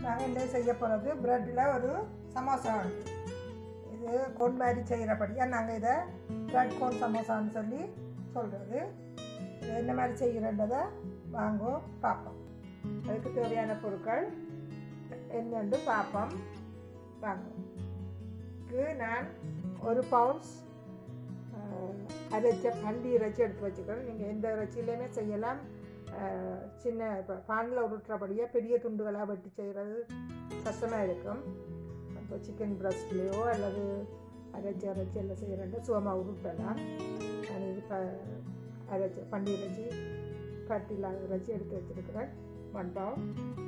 நாங்கள் இந்த செய்ய போகிறது ப்ரெட்டில் ஒரு சமோசா உண்டு இது கோன் மாதிரி செய்கிறபடியாக நாங்கள் இதை ப்ரெட் கோன் சமோசான்னு சொல்லி சொல்கிறது இது என்ன மாதிரி செய்கிறன்றதை வாங்குவோம் பார்ப்போம் அதுக்கு தேவையான பொருட்கள் என்னென்று பார்ப்போம் வாங்குவோம் இதுக்கு நான் ஒரு பவுன்ஸ் ஆஹ், அரைச்ச பண்டி இறைச்சி எடுத்து வச்சுக்கிறேன் நீங்கள் எந்த இறைச்சியிலையுமே செய்யலாம் ஆஹ், சின்ன இப்போ பானில் உருட்டுறபடியாக பெரிய துண்டுகளாக வெட்டி செய்கிறது கஷ்டமாக இருக்கும் இப்போ சிக்கன் பிரஸ்ட்லேயோ அல்லது அரைச்சி அரைச்சி எல்லாம் செய்கிறேன் சுகமாக உருட்டலாம் நான் இது ப அரைச்சி பண்டி இறைச்சி கட்டில் இறைச்சி எடுத்து வச்சுருக்கிறேன் ஒன் பவுன்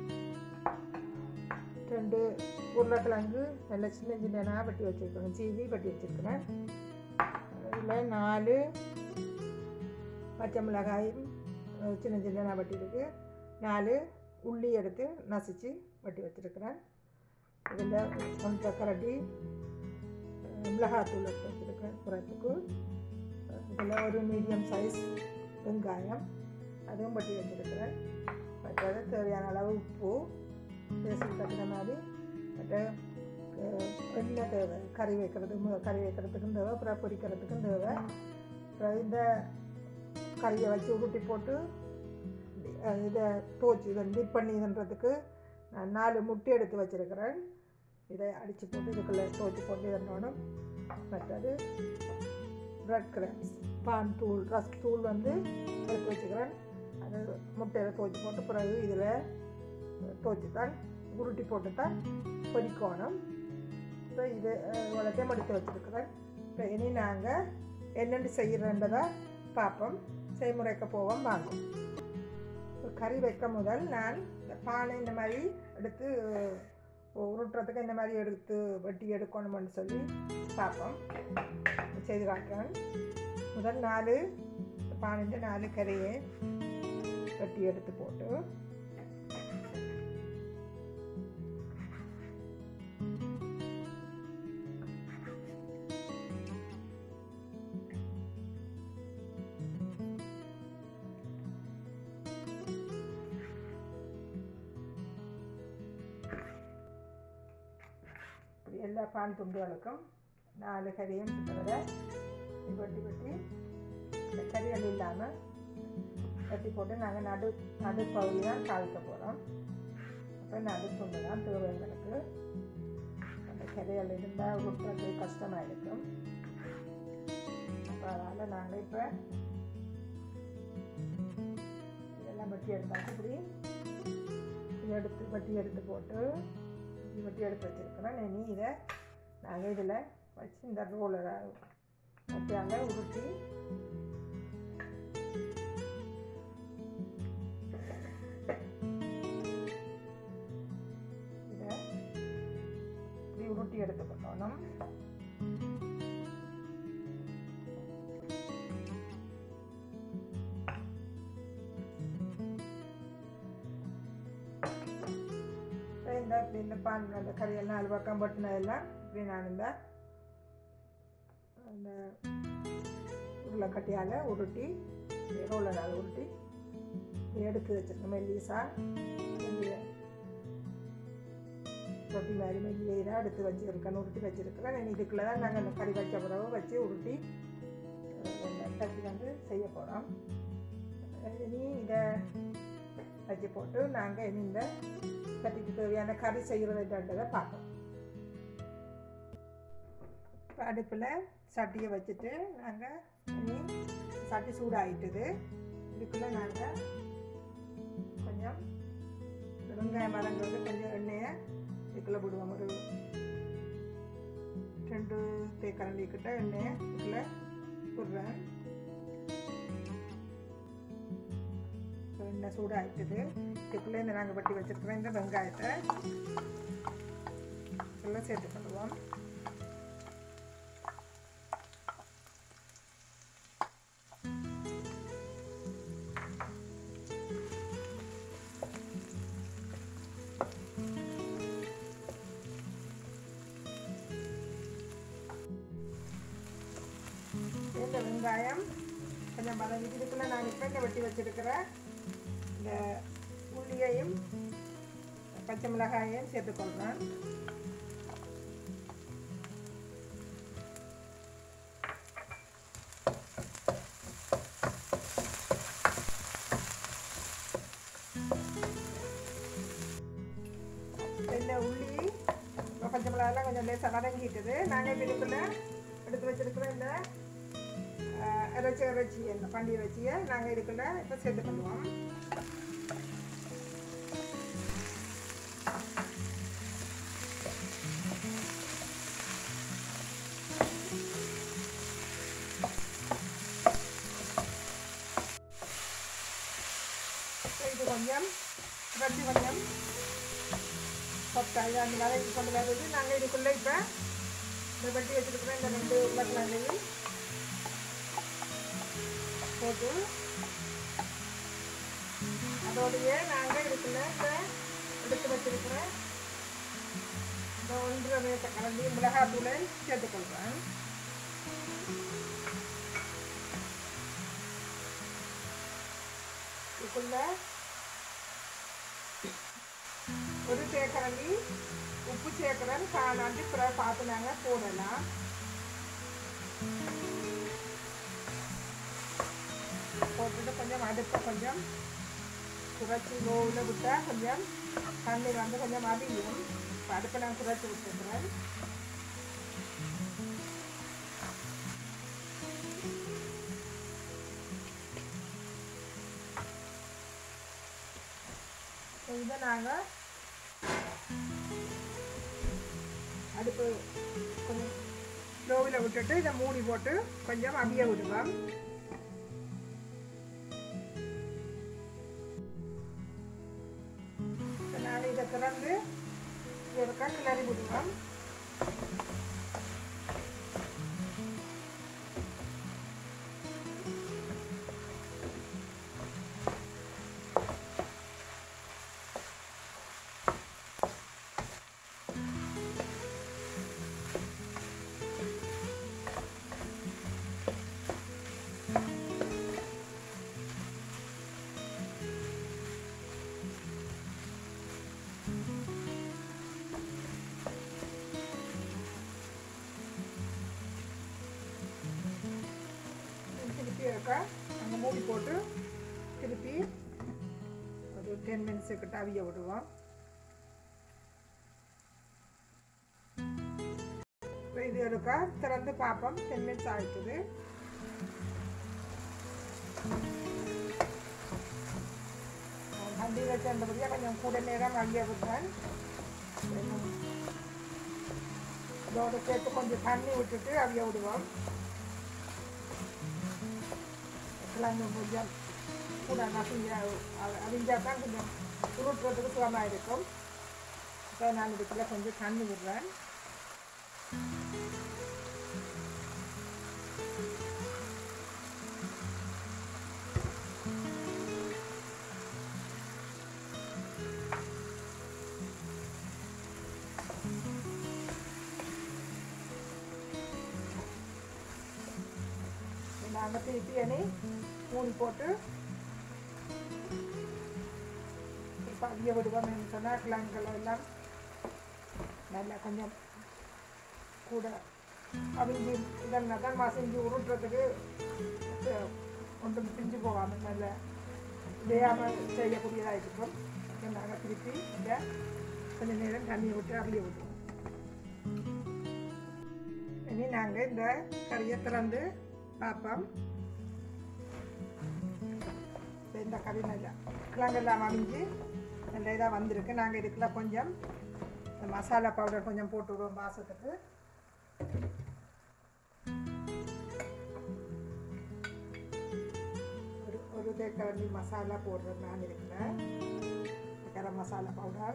ரெண்டு உருளைக்கிழங்கு நல்ல சின்ன சின்னதாக வெட்டி வச்சுருக்கேன் சீவி வெட்டி வச்சுருக்கிறேன் அதில் நாலு பச்சை மிளகாயும் அஹ், சின்ன சின்னதாக வெட்டியிருக்கு நாலு உள்ளி எடுத்து நசிச்சு வெட்டி வச்சுருக்கிறேன் இதில் ஒன்றரை கரண்டி அஹ், மிளகாத்தூள் எடுத்து வச்சுருக்கிறேன் குறைப்புக்கு இதில் ஒரு மீடியம் சைஸ் வெங்காயம் அதுவும் வெட்டி வச்சுருக்கிறேன் மற்றது தேவையான அளவு உப்பு பேசுக்கு தகுந்த மாதிரி மற்ற அஹ், எண்ணெய் தேவை கறி வைக்கிறது மு- கறி வைக்கிறதுக்கும் தேவை அப்புறம் பொரிக்கிறதுக்கும் தேவை அப்புறம் இந்த கறியை வச்சு உருட்டி போட்டு அஹ், இதை தோச்சு இதை டிப் பண்ணி இதுன்றதுக்கு நான் நாலு முட்டை எடுத்து வச்சுருக்கிறேன் இதை அடித்து போட்டு இதுக்குள்ளே தோச்சு போட்டு இதனோடும் மற்றது பிரெட் கிராம்ஸ் பான் தூள் ரஸ்க் தூள் வந்து எடுத்து வச்சுக்கிறேன் அது முட்டையில் துவச்சி போட்டு பிறகு இதில் துவச்சி தான் உருட்டி போட்டு தான் பொரிக்கணும் இப்போ இது அஹ், இவ்வளோத்தையும் எடுத்து வச்சுருக்கிறேன் இப்போ இனி நாங்கள் என்னென்னு செய்கிறன்றதை பார்ப்போம் செய்முறைக்க போவோம் வாங்கும் இப்போ கறி வைக்க முதல் நான் இந்த பானை இந்த மாதிரி எடுத்து அஹ், உருட்டுறதுக்கு இந்த மாதிரி எடுத்து வெட்டி எடுக்கணும்னு சொல்லி பார்ப்போம் செய்து காட்டுறேன் முதல் நாலு பானைൻ്റെ நாலு கறியை வெட்டி எடுத்து போட்டு இப்படி எல்லா பான் துண்டுகளுக்கும் நாலு கறியும் சுத்தவரை வெட்டி வெட்டி இந்த கறிகள் இல்லாமல் வெட்டி போட்டு நாங்கள் நடு நடுப்பகுதி தான் தாளிக்க போகிறோம் அப்போ நடு துண்டு தான் தேவை எங்களுக்கு அந்த கறிகள் இருந்தால் உருட்டுறது கஷ்டமாக இருக்கும் அப்போ அதனால் நாங்கள் இப்போ இதெல்லாம் வெட்டி எடுத்தாச்சு இப்படி இதை எடுத்து வெட்டி எடுத்து போட்டு இது வெட்டி எடுத்து வச்சுருக்கிறோம் இனி இதை நாங்கள் இதில் வச்சு இந்த ரோலரை வட்டியாங்க உருட்டி இதை இப்படி உருட்டி எடுத்துக்கணும் இப்ப இந்த இப்படி இந்த பான் அந்த கறியெல்லாம் நாலு பக்கம் பட்டினதெல்லாம் இப்படி நான் இந்த அந்த உருளைக்கட்டியால் உருட்டி ரோலரால் உருட்டி இப்படி எடுத்து வச்சிருக்கேன் மெல்லிசா மெல்லிய ரொட்டி மாதிரி மெல்லிய இதாக எடுத்து வச்சுருக்கேன் உருட்டி வச்சுருக்கிறேன் நான் இதுக்குள்ளே தான் நாங்கள் இந்த கறி வச்ச பிறகு வச்சு உருட்டி அஹ், தட்டி வந்து செய்ய போகிறோம் இனி இதை வச்சு போட்டு நாங்கள் இனி இந்த கட்டிக்கு தேவையான கறி செய்கிறதுன்றதை பார்ப்போம் இப்போ அடுப்பில் சட்டியை வச்சுட்டு நாங்கள் இனி சட்டி சூடாகிட்டுது இதுக்குள்ளே நாங்கள் கொஞ்சம் வெங்காயம் மரங்கிறது கொஞ்சம் எண்ணெயை இதுக்குள்ளே விடுவோம் ஒரு ரெண்டு தேக்கரண்டி கிட்ட எண்ணெயை இதுக்குள்ளே விடுறேன் இப்போ எண்ணெய் சூடாகிட்டுது இதுக்குள்ளே இந்த நாங்கள் வெட்டி வச்சுருக்கிறோம் இந்த வெங்காயத்தை இதுக்குள்ளே சேர்த்து பண்ணுவோம் இந்த வெங்காயம் கொஞ்சம் பதவி இதுக்குள்ளே நான் இப்போ இந்த வெட்டி வச்சுருக்கிற இந்த உள்ளியையும் பச்சை மிளகாயையும் சேர்த்துக்கொள்கிறேன் இந்த உள்ளி இப்போ பச்சை மிளகாலாம் கொஞ்சம் லேசாக வதங்கிட்டுது நாங்கள் இப்போ இதுக்குள்ள எடுத்து வச்சிருக்கிற இந்த அஹ், இறைச்சி இறைச்சி இந்த பண்டி இறைச்சியை நாங்கள் இதுக்குள்ள இப்போ சேர்த்து பண்ணுவோம் இப்போ இது கொஞ்சம் இறைச்சி கொஞ்சம் பத்தாது அந்த வதக்கி கொண்டு வருது நாங்கள் இதுக்குள்ளே இப்போ இந்த வெட்டி வச்சுருக்கிற இந்த ரெண்டு உருளைக்கிழங்கையும் போட்டு அதோடையே நாங்கள் இதுக்குள்ள இந்த எடுத்து வச்சிருக்கிற இந்த ஒன்றரை மேச கலந்து மிளகாத்தூளை சேர்த்துக்கொள்கிறேன் இதுக்குள்ள ஒரு தேக்கரண்டி உப்பு சேர்க்குறேன் காணாண்டு பிறகு பார்த்து நாங்கள் போடலாம் போட்டுட்டு கொஞ்சம் அடுப்பை கொஞ்சம் குறைச்சி லோவில் விட்டால் கொஞ்சம் தண்ணி வந்து கொஞ்சம் அதிகம் இப்போ அடுப்பை நான் குறைச்சி விட்டுருக்குறேன் இதை நாங்கள் அடுப்பு கொஞ்சம் ஸ்லோவில் விட்டுட்டு இதை மூடி போட்டு கொஞ்சம் அவிய விடுவோம் இப்ப நான் இதை திறந்து ஒருக்கா கிளறி விடுவோம் திருப்பி இருக்கா அங்கே மூடி போட்டு திருப்பி ஒரு டென் மினிட்ஸ் கிட்ட அவிய விடுவோம் இப்போ இது இருக்கா திறந்து பார்ப்போம் டென் மினிட்ஸ் ஆகிட்டுது வண்டி வச்சிருந்தபடியாக கொஞ்சம் கூட நேரம் அவிய விடுறேன் இதோட சேர்த்து கொஞ்சம் தண்ணி விட்டுட்டு அவிய விடுவோம் கிழங்கு கொஞ்சம் கூட நசிஞ்ச அவிஞ்சால் தான் கொஞ்சம் உருட்டுறதுக்கு சுகமாக இருக்கும் இப்போ நான் இதுக்குள்ள கொஞ்சம் தண்ணி விடுறேன் நாங்கள் திருப்பி அணி மூடி போட்டு இப்போ அவிய விடுவோம் சொன்னால் கிழங்குகள் எல்லாம் நல்லா கொஞ்சம் கூட அவிஞ்சு இதெல்லாம் தான் மசிஞ்சு உருட்டுறதுக்கு அஹ், ஒன்றும் பிஞ்சு போகாமல் நல்ல இதையாமல் செய்யக்கூடியதாக இருக்கும் இப்போ நாங்கள் திருப்பி இதை கொஞ்சம் நேரம் தண்ணியை விட்டு அவிய விடுவோம் இனி நாங்கள் இந்த கறியை திறந்து பார்ப்போம் இப்ப இந்த கறி நல்லா கிழங்கெல்லாம் அவிஞ்சு நல்ல இதாக வந்திருக்கு நாங்கள் இதுக்குள்ள கொஞ்சம் இந்த மசாலா பவுடர் கொஞ்சம் போட்டு விடுவோம் வாசத்துக்கு ஒரு ஒரு தேக்கரண்டி மசாலா போடுறது நான் இருக்கிறேன் கரம் மசாலா பவுடர்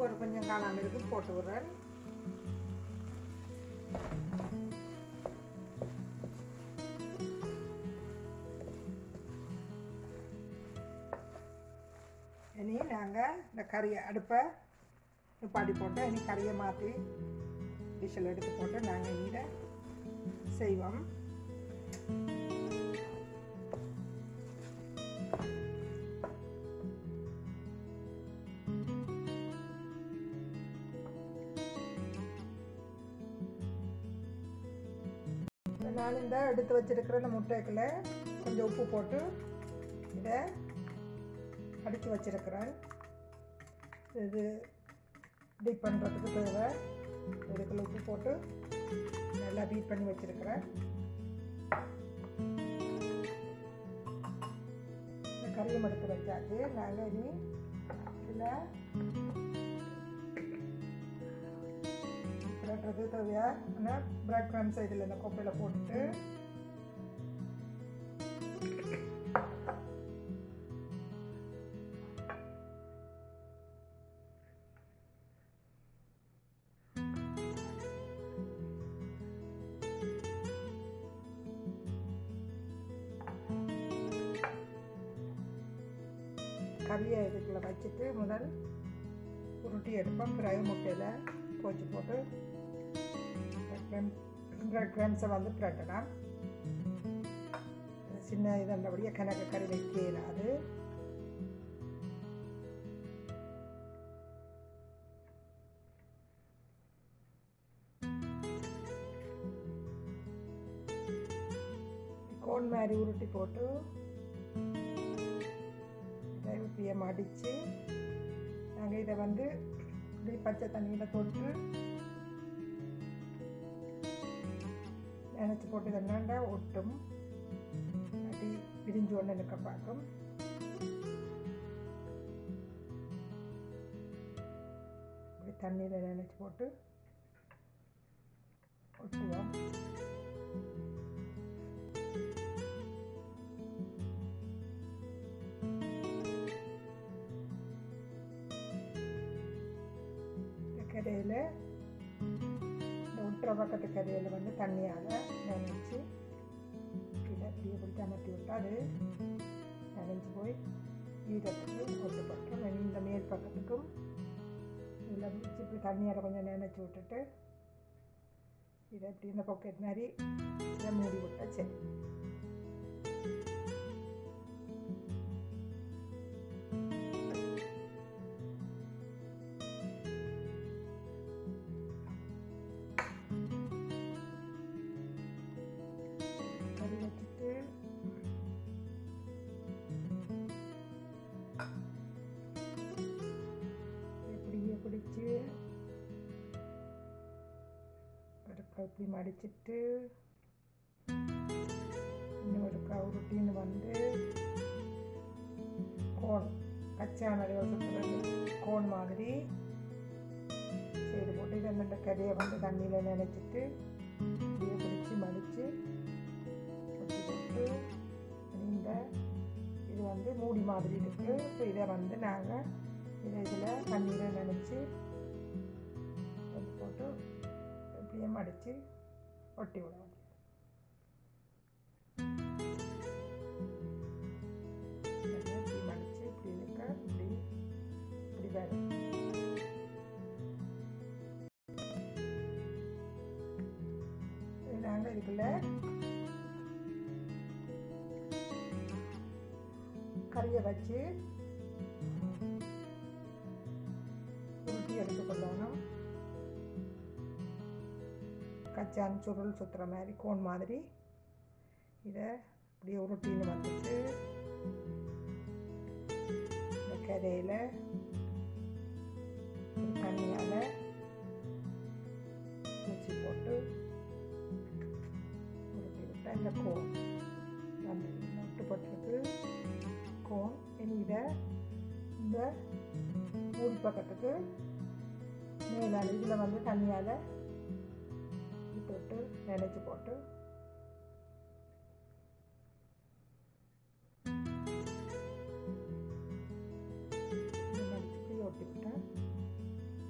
ஒரு கொஞ்சம் காணாமல் இருக்கு போட்டு விடுறேன் இனி நாங்கள் இந்த கறியை அடுப்பை நிப்பாட்டி போட்டு இனி கறியை மாற்றி டிஷ்ஷில் எடுத்து போட்டு நாங்கள் இனி இதை செய்வோம் இப்ப நான் இந்த எடுத்து வச்சிருக்கிற இந்த முட்டைக்குள்ள கொஞ்சம் உப்பு போட்டு இதை அடித்து வச்சிருக்கிறேன் இது டீப் பண்ணுறதுக்கு தேவை இதுக்குள்ள உப்பு போட்டு நல்லா பீட் பண்ணி வச்சிருக்கிறேன் இந்த கறியும் எடுத்து வச்சாச்சு நாங்கள் இனி இதில் பிரெட்றது தேவையா ஆனால் பிரெட் க்ரம்ஸ் இதில் இந்த கொப்பையில் போட்டுட்டு கறியை இதுக்குள்ள வச்சுட்டு முதல் உருட்டி எடுப்போம் பிறகு முட்டையில் போச்சு போட்டு பிரெட் கிராம்ஸை வந்து பிரட்டலாம் சின்ன இதண்டபடியாக கணக்கு கறி வைக்க இயலாது கோன் மாதிரி உருட்டி போட்டு இதை இப்படியே மடித்து நாங்கள் இதை வந்து இப்படி பச்சை தண்ணியில் தொட்டு நினச்சி போட்டு தந்தாண்டா ஒட்டும் அப்படி பிரிஞ்சு ஒன்று நிற்க பார்க்கும் இப்படி தண்ணியில் நினச்சி போட்டு ஒட்டுவோம் கரையில் இந்த ஒட்டுற பக்கத்து கரையில் வந்து தண்ணியால் நினைச்சு இதை அப்படியே பிடிச்சி அமர்த்தி விட்டு அது நனைஞ்சு போய் ஈரத்துக்கு ஒட்டு பட்டும் இந்த மேல் பக்கத்துக்கும் இதில் பிடிச்சி இப்படி தண்ணியால் கொஞ்சம் நினைச்சி விட்டுட்டு இதை இப்படி இந்த பாக்கெட் மாதிரி இதை மூடி விட்டா சரி கறி வச்சுட்டு இப்படியே பிடிச்சி ஒரு இப்படி மடிச்சிட்டு இன்னொரு கவுருட்டின்னு வந்து கோன் கச்சான யோசத்துறது கோன் மாதிரி செய்து போட்டு இதை அந்த கறியை வந்து தண்ணியில் நினைச்சிட்டு இப்படியே பிடிச்சி மடித்து கொட்டி போட்டு இந்த இது வந்து மூடி மாதிரி இருக்குது இப்போ இதை வந்து நாங்கள் இதை இதில் தண்ணியில் நினச்சி கொட்டி போட்டு இப்படியே மடித்து ஒட்டி விடுவோம் இப்படி மடித்து இப்படி இருக்க இப்படி இப்படி வரும் நாங்கள் இதுக்குள்ள கறியை வச்சு உருட்டி எடுத்துக்கொள்ளணும் கச்சான் சுருள் சுற்றுற மாதிரி கோன் மாதிரி இதை அப்படியே உருட்டின்னு வந்துட்டு இந்த கரையில் தண்ணியால் ஊசி போட்டு உருட்டி விட்டால் இந்த கோன் வந்து நட்டுப்பட்டிருக்கு கோன் இனி இதை இந்த மூடி பக்கத்துக்கு மேலால் இதில் வந்து தண்ணியால் போட்டு நினைச்சு போட்டு இந்த மடிச்சு இப்படி ஒட்டி விட்டேன்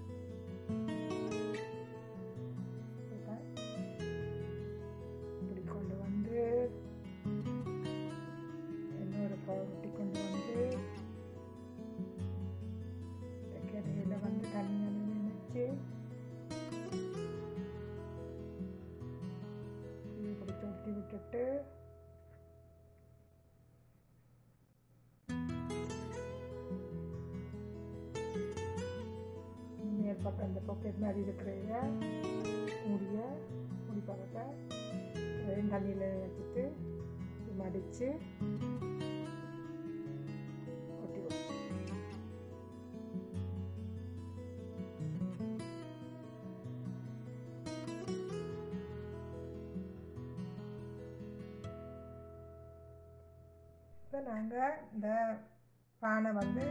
பக்கம் இந்த பாக்கெட் மாதிரி இருக்கிற இதை மூடிய மூடி பக்கத்தை வெறும் தண்ணியில் வச்சுட்டு மடித்து கொட்டி விடணும். இப்போ நாங்கள் இந்த பானை வந்து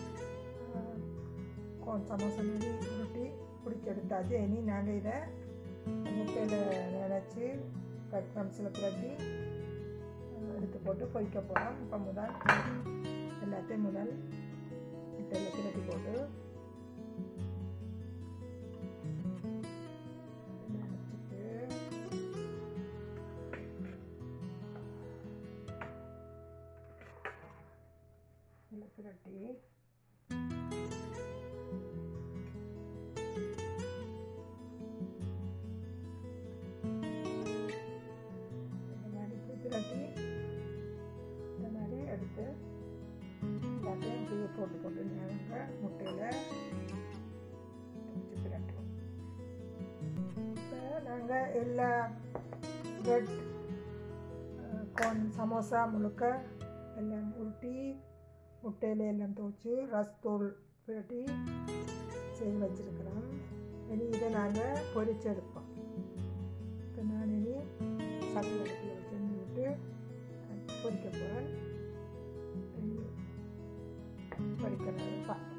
கோன் சமோசா மாதிரி உருட்டி பிடிச்சி எடுத்தாச்சு இனி நாங்கள் இதை முட்டையில் நினச்சி கட் க்ரம்ஸில் பிரட்டி அஹ், எடுத்து போட்டு பொரிக்க போகிறோம் இப்போ முதல் எல்லாத்தையும் முதல் முட்டையில் பிரட்டி போட்டு நினச்சிட்டு இதில் பிரட்டி இந்த மாதிரி இப்படி பிரட்டி இந்த மாதிரி எடுத்து எல்லாத்தையும் இப்படியே போட்டு போட்டு நாங்கள் முட்டையில் வச்சு பிரட்டுவோம் இப்போ நாங்கள் எல்லா பிரெட் கோன் சமோசா முழுக்க எல்லாம் உருட்டி முட்டையில் எல்லாம் துவச்சி ரஸ்தூள் பிரட்டி செய்து வச்சுருக்கிறோம் இனி இதை நாங்கள் பொரிச்சு எடுப்போம் இப்போ நான் இனி சட்டி அடுப்பில் வச்சு விட்டு பொரிக்க போகிறேன் பொரிக்கிறேன் பார்ப்போம்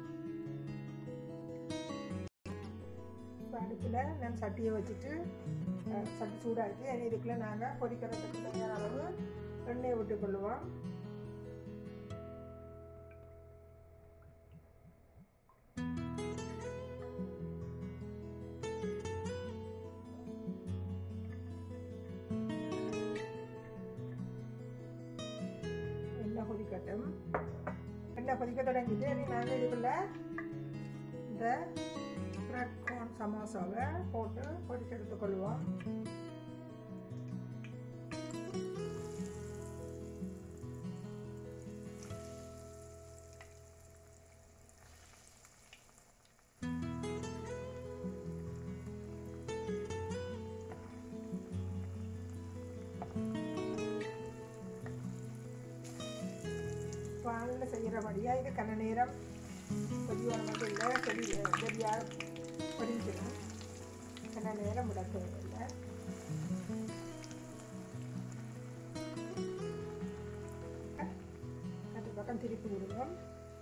இப்போ அடுப்பில் நான் சட்டியை வச்சுட்டு அஹ், சட்டி சூடாகிட்டு இனி இதுக்குள்ளே நாங்கள் பொரிக்கிறதுக்கு தேவையான அளவு எண்ணெயை விட்டு கொள்ளுவோம் எண்ணெய் கொதிக்கட்டும் எண்ணெய் கொதிக்க தொடங்கிட்டு இனி நாங்கள் இதுக்குள்ள இந்த பிரெட் கார்ன் சமோசாவை போட்டு பொரிச்சு எடுத்துக்கொள்வோம் வானில் செய்கிறபடியாக இது கன நேரம் கொதியோட மட்டும் இல்லை கொதி கொதியாக பொரிஞ்சிடும் கன நேரம் விட தேவையில்லை அது பக்கம் திருப்பி விடுவோம்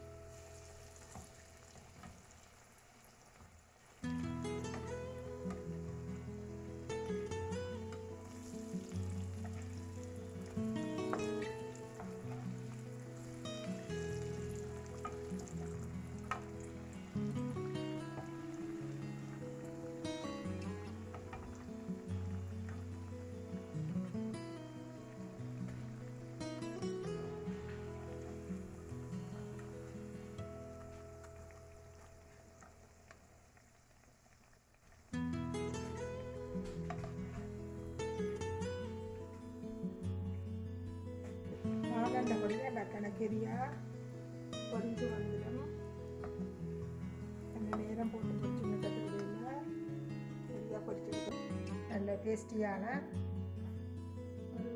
ஆனந்தபடியாக அந்த கணக்கெரியாக பொரிஞ்சு வந்துடும் அந்த நேரம் போட்டு பொரிச்சு விட்டதில்லை சரியாக பொரிச்சு நல்ல டேஸ்டியான ஒரு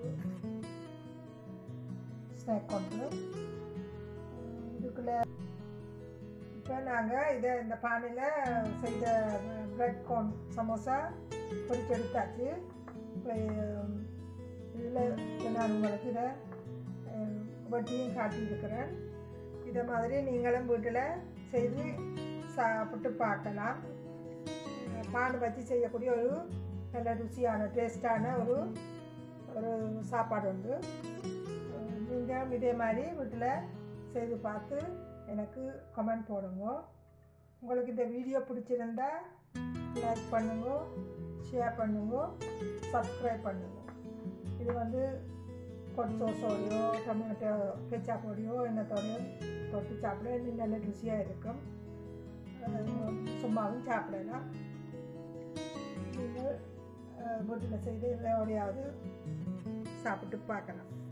ஸ்நாக் கொண்டு இதுக்குள்ளே இப்போ நாங்கள் இதை இந்த பானையில் செய்த பிரெட் கார்ன் சமோசா பொரிச்சு எடுத்தாச்சு இப்போ இதில் நான் உங்களுக்கு இதை அஹ், வட்டியும் காட்டியிருக்கிறேன் இதை மாதிரி நீங்களும் வீட்டில் செய்து சாப்பிட்டு பார்க்கலாம் அஹ், பானை வச்சு செய்யக்கூடிய ஒரு நல்ல ருசியான டேஸ்டான ஒரு ஒரு சாப்பாடு உண்டு அஹ், நீங்களும் இதே மாதிரி வீட்டில் செய்து பார்த்து எனக்கு கமெண்ட் போடுங்க உங்களுக்கு இந்த வீடியோ பிடிச்சிருந்தா லைக் பண்ணுங்க ஷேர் பண்ணுங்க சப்ஸ்கிரைப் பண்ணுங்க இது வந்து கொட் சோஸோடையோ டொமேட்டோ கெச்சாப்போடையோ என்னத்தோடையோ தொட்டு சாப்பிட இன்னும் நல்ல ருசியாக இருக்கும் அஹ் சும்மாவும் சாப்பிடலாம் நீங்கள் வீட்டில் செய்து எதையோடையாவது சாப்பிட்டு பார்க்கலாம்